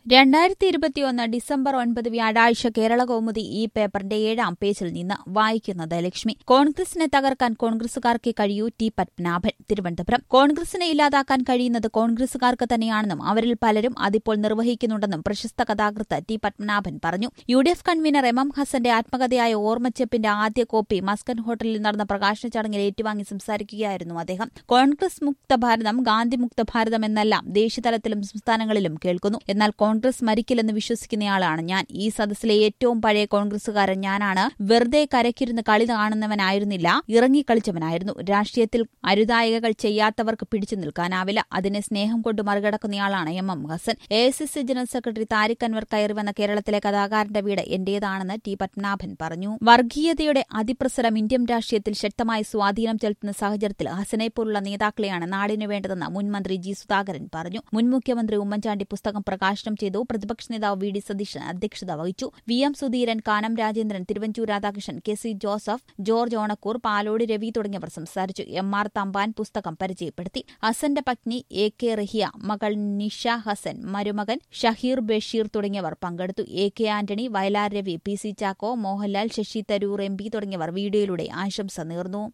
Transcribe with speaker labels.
Speaker 1: രണ്ടായിരത്തി ഇരുപത്തിയൊന്ന് ഡിസംബർ ഒൻപത് വ്യാഴാഴ്ച കേരള കൗമുദി ഈ പേപ്പറിന്റെ ഏഴാം പേജിൽ നിന്ന് വായിക്കുന്നത് ലക്ഷ്മി കോൺഗ്രസിനെ തകർക്കാൻ കോൺഗ്രസുകാർക്ക് കഴിയൂ ടി പത്മനാഭൻ തിരുവനന്തപുരം കോൺഗ്രസിനെ ഇല്ലാതാക്കാൻ കഴിയുന്നത് കോൺഗ്രസുകാർക്ക് തന്നെയാണെന്നും അവരിൽ പലരും അതിപ്പോൾ നിർവഹിക്കുന്നുണ്ടെന്നും പ്രശസ്ത കഥാകൃത്ത് ടി പത്മനാഭൻ പറഞ്ഞു U D F convener M M ഹസന്റെ ആത്മകഥയായ ഓർമ്മച്ചെപ്പിന്റെ ആദ്യ കോപ്പി മസ്കൻ ഹോട്ടലിൽ നടന്ന പ്രകാശന ചടങ്ങിൽ ഏറ്റുവാങ്ങി സംസാരിക്കുകയായിരുന്നു അദ്ദേഹം കോൺഗ്രസ് മുക്ത ഭാരതം ഗാന്ധി മുക്ത ഭാരതം എന്നെല്ലാം ദേശീയതലത്തിലും സംസ്ഥാനങ്ങളിലും കേൾക്കുന്നു എന്നാൽ കോൺഗ്രസ് മരിക്കില്ലെന്ന് വിശ്വസിക്കുന്നയാളാണ് ഞാൻ ഈ സദസ്സിലെ ഏറ്റവും പഴയ കോൺഗ്രസുകാരൻ ഞാനാണ് വെറുതെ കരക്കിരുന്ന് കളി കാണുന്നവനായിരുന്നില്ല ഇറങ്ങിക്കളിച്ചവനായിരുന്നു രാഷ്ട്രീയത്തിൽ അരുതായികകൾ ചെയ്യാത്തവർക്ക് പിടിച്ചു നിൽക്കാനാവില്ല അതിനെ സ്നേഹം കൊണ്ട് മറികടക്കുന്നയാളാണ് M M Hassan A S S general secretary Tariq Anwar കയറി വന്ന കേരളത്തിലെ കഥാകാരന്റെ വീട് എന്റേതാണെന്ന് ടി പത്മനാഭൻ പറഞ്ഞു വർഗീയതയുടെ അതിപ്രസരം ഇന്ത്യൻ രാഷ്ട്രീയത്തിൽ ശക്തമായ സ്വാധീനം ചെലുത്തുന്ന സാഹചര്യത്തിൽ ഹസനെ പോലുള്ള നേതാക്കളെയാണ് നാടിനു വേണ്ടതെന്ന് മുൻമന്ത്രി ജി സുധാകരൻ പറഞ്ഞു മുൻ മുഖ്യമന്ത്രി ഉമ്മൻചാണ്ടി പുസ്തകം പ്രകാശനം ചെയ്തു പ്രതിപക്ഷ നേതാവ് വി ഡി സതീശൻ അധ്യക്ഷത വഹിച്ചു V M Sudheeran Kanam Rajendran Thiruvanchoor Radhakrishnan K C Joseph George Onakkoor പാലോടി രവി തുടങ്ങിയവർ സംസാരിച്ചു എം ആർ തമ്പാൻ പുസ്തകം പരിചയപ്പെടുത്തി ഹസന്റെ പത്നി എ കെ റഹിയ മകൾ നിഷ ഹസൻ മരുമകൻ ഷഹീർ ബഷീർ തുടങ്ങിയവർ പങ്കെടുത്തു A K Antony Vayalar Ravi P C Chacko Mohanlal Shashi Tharoor M P തുടങ്ങിയവർ വീഡിയോയിലൂടെ ആശംസ നേർന്നു